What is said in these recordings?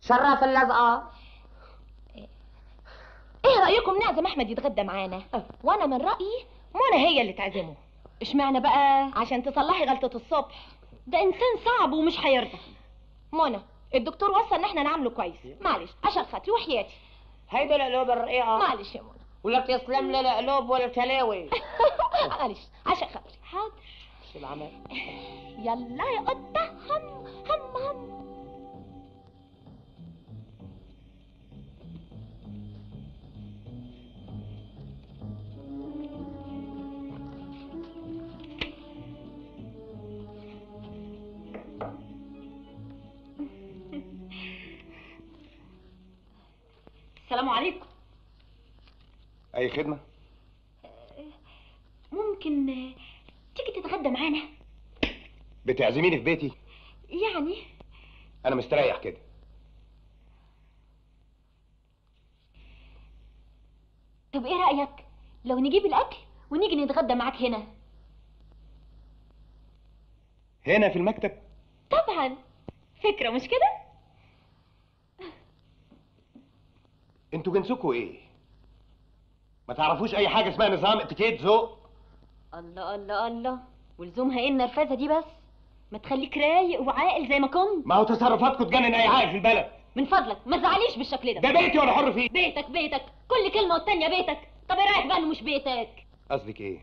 شرف اللزقه ايه رايكم نعزم احمد يتغدى معانا وانا من رايي منى هي اللي تعزمه اشمعنى بقى عشان تصلحي غلطه الصبح ده انسان صعب ومش هيرضى منى الدكتور وصى ان احنا نعامله كويس معلش عشان خاطري وحياتي هيدا القلوب الرقيقه معلش يا منى ولا بتسلم لي القلوب ولا تلاوي معلش عشان خاطري حاضر شو العمل يلا يا قطه هم هم هم السلام عليكم اي خدمه ممكن آه، تيجي تتغدى معانا بتعزميني في بيتي يعني انا مستريح كده طب ايه رأيك لو نجيب الأكل ونيجي نتغدى معاك هنا هنا في المكتب طبعا فكرة مش كده انتوا جنسكوا ايه ما تعرفوش اي حاجه اسمها نظام اتيكيت ذوق الله الله الله ولزومها ايه النرفزة دي بس ما تخليك رايق وعاقل زي ما كنت ما هو تصرفاتكم تجنن اي عاقل في البلد من فضلك ما تزعليش بالشكل ده ده بيتي وانا حر فيه بيتك بيتك كل كلمة والتانية بيتك طب ايه رأيك بقى انه مش بيتك قصدك ايه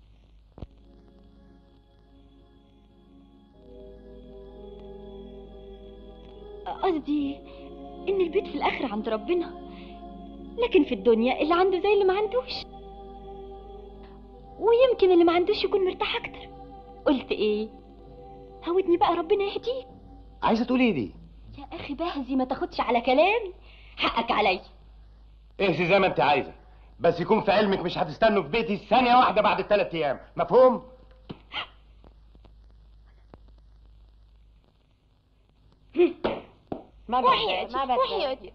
قصدي ان البيت في الاخر عند ربنا لكن في الدنيا اللي عنده زي اللي ما عندوش ويمكن اللي ما عندوش يكون مرتاح اكتر قلت ايه هودني بقى ربنا يهديك عايزه تقولي ايه دي يا اخي بهزي ما تاخدش على كلامي حقك عليا اهزي زي ما انت عايزه بس يكون في علمك مش هتستنوا في بيتي ثانيه واحده بعد الثلاث ايام مفهوم ما وحياتي ما بدي وحياتي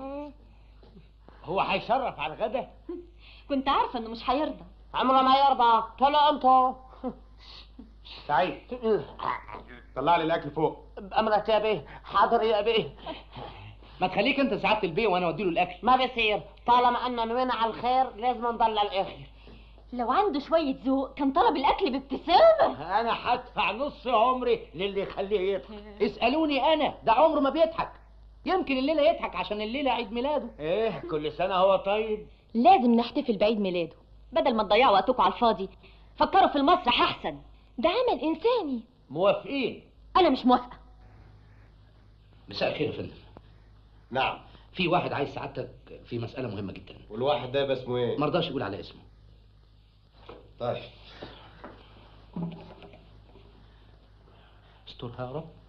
هو هيشرف على الغدا كنت عارفه انه مش هيرضى عمره ما يرضى طلع انتو سعيد طلع لي الاكل فوق بأمرك يا بيه حاضر يا بيه ما تخليك انت سعاده البيه وانا اودي له الاكل ما بيصير طالما اننا نوينا على الخير لازم نضل للاخر لو عنده شويه ذوق كان طلب الاكل بابتسامه انا هدفع نص عمري للي يخليه يضحك اسالوني انا ده عمره ما بيضحك يمكن الليله يضحك عشان الليله عيد ميلاده ايه كل سنه هو طيب لازم نحتفل بعيد ميلاده بدل ما تضيعوا وقتكم على الفاضي فكروا في المسرح احسن ده عمل انساني موافقين انا مش موافقه مساء الخير يا فندم نعم في واحد عايز سعادتك في مساله مهمه جدا والواحد ده يبقى اسمه ايه ما رضاش يقول على اسمه طيب استرها يا رب